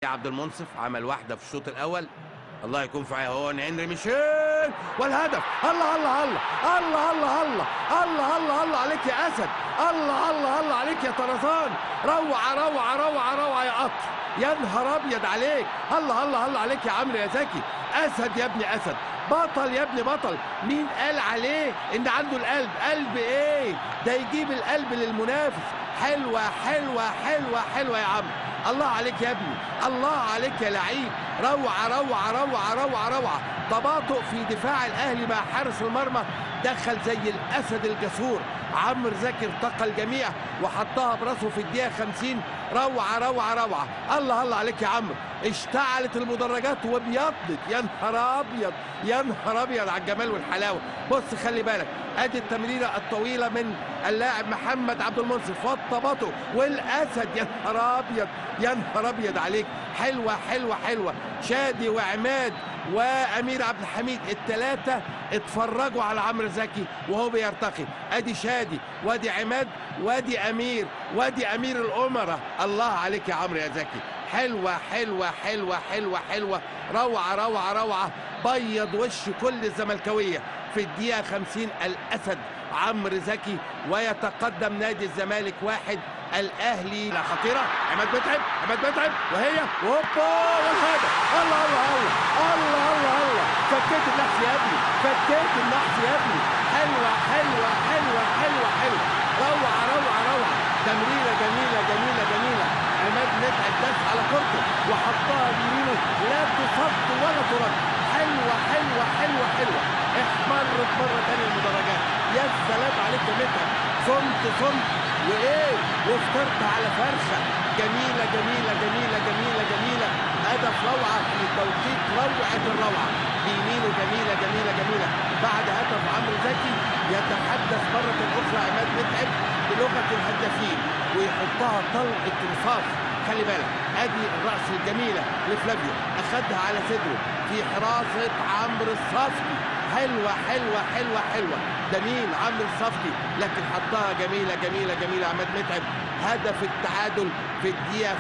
عبد المنصف عمل واحده في الشوط الاول الله يكون في عونه هو هنري ميشيل والهدف الله الله الله الله الله الله الله الله الله عليك يا اسد الله الله الله عليك يا طرزان روعه روعه روعه روعه يا قطر يا نهار ابيض عليك الله الله الله عليك يا عمرو يا زكي اسد يا ابني اسد بطل يا ابني بطل مين قال عليه ان عنده القلب قلب ايه ده يجيب القلب للمنافس حلوه حلوه حلوه حلوه يا عم الله عليك يا ابني الله عليك يا لعيب روعه روعه روعه روعه روعه تباطؤ في دفاع الاهلي مع حارس المرمى دخل زي الاسد الجسور عمرو زكي ارتقى الجميع وحطها براسه في الدقيقه 50 روعه روعه روعه الله الله عليك يا عمرو اشتعلت المدرجات وبيضت يا نهار ابيض يا نهار ابيض على الجمال والحلاوه بص خلي بالك ادي التمريره الطويله من اللاعب محمد عبد المنصف والتباطؤ والاسد يا نهار ابيض يا نهار ابيض عليك حلوه حلوه حلوه شادي وعماد وامير عبد الحميد الثلاثه اتفرجوا على عمرو زكي وهو بيرتقي ادي شادي وادي عماد وادي امير وادي امير الامراء الله عليك يا عمرو يا زكي حلوه حلوه حلوه حلوه حلوه روعه روعه روعه بيض وش كل الزملكاويه في الدقيقه 50 الاسد عمرو زكي ويتقدم نادي الزمالك واحد الاهلي لا خطيره عماد متعب عماد متعب وهي هوبا والهدف الله الله الله الله الله الله فكيت النحس يا ابني فكيت النحس يا ابني حلوه حلوه حلوه حلوه حلوه روعه روعه روعه تمريره جميله جميله جميله عماد متعب داس على كورته وحطها بيمينه لا تصد ولا ترد حلوه حلوه حلوه حلوه احمرت مره ثانيه المدرجات يا سلام عليك يا متعب صمت صمت وايه واخترت على فرشه جميله جميله جميله جميله جميله هدف روعه في توقيت روعه الروعه بيمينه جميله جميله جميله بعد هدف عمرو زكي يتحدث مره اخرى عماد متعب بلغه الهدافين ويحطها طلقه رصاص خلي بالك ادي الراس الجميله لفلافيو اخدها على صدره في حراسه عمرو الصفدي حلوه حلوه حلوه حلوه ده مين عمرو الصفدي لكن حطها جميله جميله جميله عماد متعب هدف التعادل في الدقيقه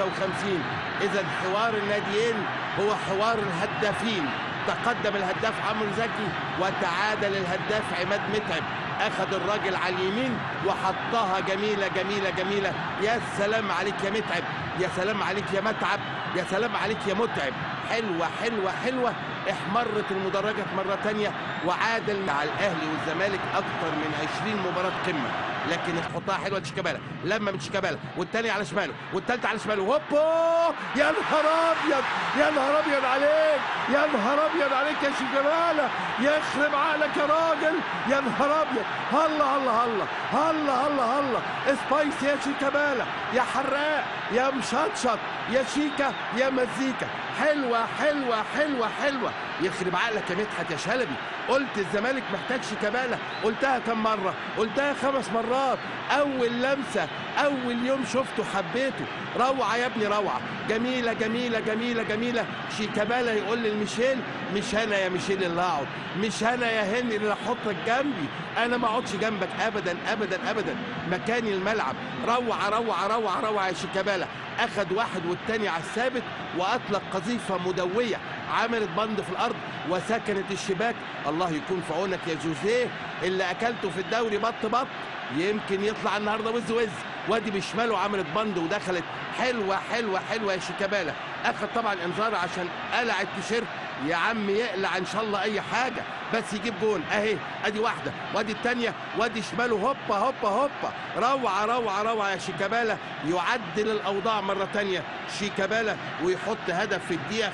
55 اذا حوار الناديين هو حوار الهدافين تقدم الهداف عمرو زكي وتعادل الهداف عماد متعب اخذ الراجل على اليمين وحطها جميله جميله جميله يا سلام عليك يا متعب يا سلام عليك يا متعب يا سلام عليك يا متعب حلوه حلوه حلوه احمرت المدرجات مره تانية وعادل مع الاهلي والزمالك اكتر من 20 مباراه قمه لكن حطها حلوه شيكابالا لما من شيكابالا والتاني على شماله والتالت على شماله هوبا يا نهار ابيض يا نهار ابيض عليك يا نهار ابيض عليك يا شيكابالا يخرب عقلك يا راجل يا نهار ابيض الله الله الله الله الله الله سبايس يا شيكابالا يا حراق يا مشطشط يا شيكا يا مزيكا حلوه حلوه حلوه حلوه يخرب عقلك يا مدحت يا شلبي قلت الزمالك محتاج شيكابالا قلتها كم مره قلتها خمس مرات اول لمسه اول يوم شفته حبيته روعه يا ابني روعه جميله جميله جميله جميله شيكابالا يقول للميشيل مش انا يا ميشيل اللي اقعد مش انا يا هنري اللي احطك جنبي انا ما اقعدش جنبك ابدا ابدا ابدا مكاني الملعب روعه روعه روعه روعه يا شيكابالا اخذ واحد والتاني على الثابت واطلق قذيفه مدويه عملت بند في الارض وسكنت الشباك الله يكون في عونك يا جوزيه اللي اكلته في الدوري بط بط يمكن يطلع النهارده وز وز وادي بشماله عملت بند ودخلت حلوه حلوه حلوه يا شيكابالا اخذ طبعا انذار عشان قلع التيشيرت يا عم يقلع ان شاء الله اي حاجه بس يجيب جون اهي ادي واحده وادي الثانيه وادي شماله هوبا هوبا هوبا روعه روعه روعه يا شيكابالا يعدل الاوضاع مره ثانيه شيكابالا ويحط هدف في الدقيقه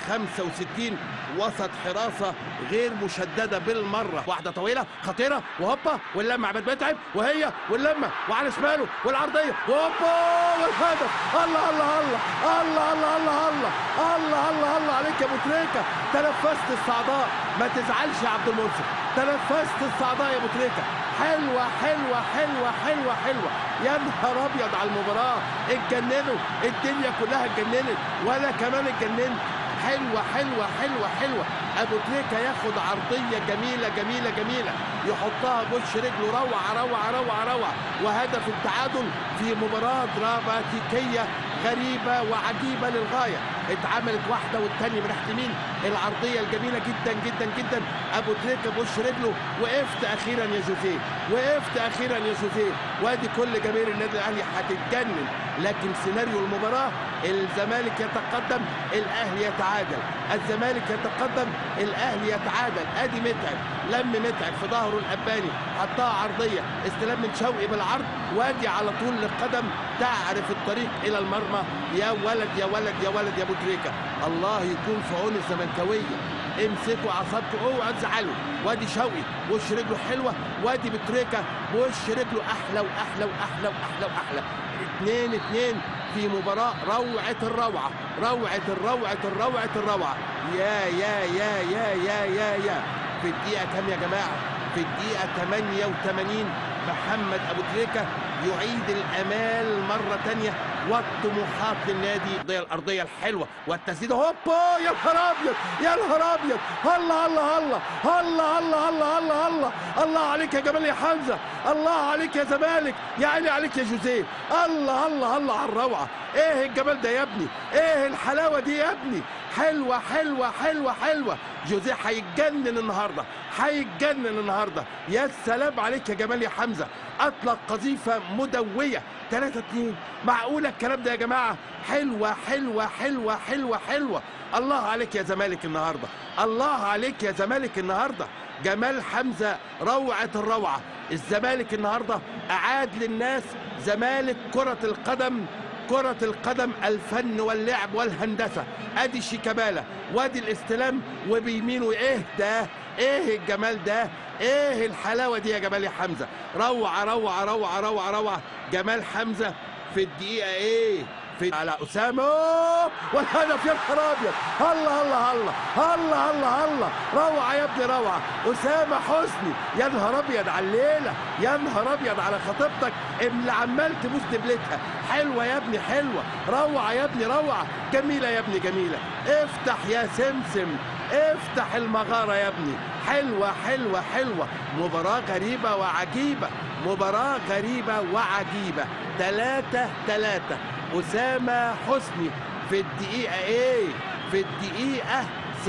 65 وسط حراسه غير مشدده بالمره واحده طويله خطيره وهوبا واللمه عماد متعب وهي واللمه وعلى شماله والعرضيه وهوبا والهدف الله الله الله الله الله الله الله الله الله الله عليك يا ابو تريكه تنفست الصعداء ما تزعلش يا عبد المنصف تنفست الصعداء يا ابو تريكه حلوه حلوه حلوه حلوه حلوه يا نهار ابيض على المباراه اتجننوا الدنيا كلها اتجننت وانا كمان اتجننت حلوة حلوة حلوة حلوة أبو تريكة ياخد عرضية جميلة جميلة جميلة يحطها بوش رجله روعة روعة روعة روعة وهدف التعادل في مباراة دراماتيكية غريبة وعجيبة للغاية اتعملت واحدة والتانية من ناحية اليمين العرضية الجميلة جدا جدا جدا أبو تريكة بوش رجله وقفت أخيرا يا جوزيه وقفت أخيرا يا جوزيه وادي كل جماهير النادي الأهلي هتتجنن لكن سيناريو المباراة الزمالك يتقدم الأهلي يتعادل الزمالك يتقدم الأهلي يتعادل أدي متعب لم متعب في ظهره الأباني حطها عرضية استلام من شوقي بالعرض وادي على طول للقدم تعرف الطريق إلى المرمى يا ولد يا ولد يا ولد يا أبو تريكة الله يكون في عون الزملكاوية امسكوا اعصابكم اوعوا تزعلوا وادي شوقي وش رجله حلوه وادي بتريكه وش رجله احلى واحلى واحلى واحلى واحلى اتنين اتنين في مباراة روعة الروعة روعة الروعة الروعة الروعة يا يا يا يا يا يا يا في الدقيقة كام يا جماعة في الدقيقة 88 محمد أبو تريكة يعيد الأمال مرة تانية والطموحات للنادي الأرضية الأرضية الحلوة والتسديد هوبا يا نهار أبيض يا نهار أبيض الله الله الله الله الله الله الله الله الله عليك يا جمال يا حمزة الله عليك يا زمالك يا عيني عليك يا جوزيه الله الله الله على الروعة ايه الجمال ده يا ابني ايه الحلاوة دي يا ابني حلوة حلوة حلوة حلوة جوزيه هيتجنن النهاردة هيتجنن النهاردة يا سلام عليك يا جمال يا حمزة أطلق قذيفة مدوية 3 2 معقولة الكلام ده يا جماعة حلوة حلوة حلوة حلوة حلوة الله عليك يا زمالك النهاردة الله عليك يا زمالك النهاردة جمال حمزة روعة الروعة الزمالك النهاردة أعاد للناس زمالك كرة القدم كرة القدم الفن واللعب والهندسة ادي شيكابالا وادي الاستلام وبيمينه ايه ده ايه الجمال ده ايه الحلاوة دي يا جمال يا حمزة روعة روعة روعة روعة روعة جمال حمزة في الدقيقة ايه في على اسامه والهدف يا نهار ابيض الله الله الله الله الله الله روعه يا ابني روعه اسامه حسني يا نهار ابيض على الليله يا نهار ابيض على خطيبتك اللي عمال تبوس دبلتها حلوه يا ابني حلوه روعه يا ابني روعه جميله يا ابني جميله افتح يا سمسم افتح المغاره يا ابني حلوه حلوه حلوه مباراه غريبه وعجيبه مباراه غريبه وعجيبه ثلاثة ثلاثة أسامة حسني في الدقيقة إيه؟ في الدقيقة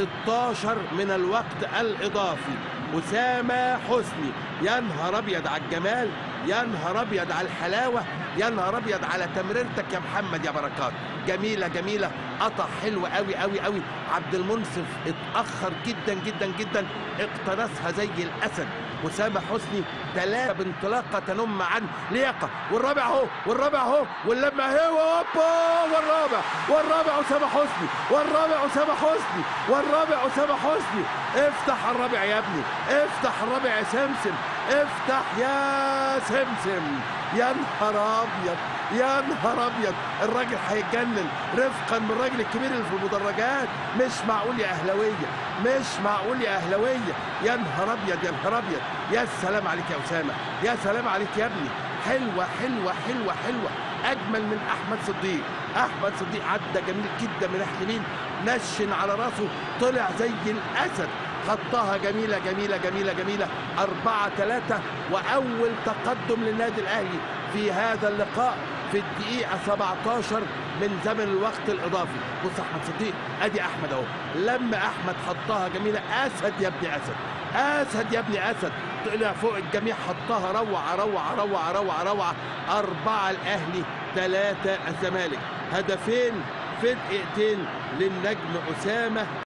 16 من الوقت الإضافي أسامة حسني يا نهار أبيض على الجمال يا نهار أبيض على الحلاوة يا نهار أبيض على تمريرتك يا محمد يا بركات جميلة جميلة قطع حلو قوي قوي قوي عبد المنصف اتأخر جدا جدا جدا اقتنصها زي الأسد أسامة حسني ثلاثة بانطلاقة تنم عن لياقة والرابع اهو والرابع اهو واللمة اهي هوبا والرابع والرابع أسامة حسني والرابع أسامة حسني والرابع أسامة حسني افتح الرابع يا ابني افتح الرابع يا سمسم افتح يا سمسم يا نهار ابيض يا نهار ابيض الراجل هيتجنن رفقا بالراجل الكبير اللي في المدرجات مش معقول يا اهلاويه مش معقول يا اهلاويه يا نهار ابيض يا نهار ابيض يا سلام عليك يا اسامه يا سلام عليك يا ابني حلوه حلوه حلوه حلوه اجمل من احمد صديق احمد صديق عدى جميل جدا من ناحيه اليمين نشن على راسه طلع زي الاسد خطها جميلة جميلة جميلة جميلة أربعة ثلاثة وأول تقدم للنادي الأهلي في هذا اللقاء في الدقيقة 17 من زمن الوقت الإضافي بص أحمد صديق أدي أحمد أهو لما أحمد حطها جميلة أسد يا ابني أسد أسد يا ابني أسد طلع فوق الجميع حطها روعة روعة روعة روعة روعة أربعة الأهلي ثلاثة الزمالك هدفين في دقيقتين للنجم أسامة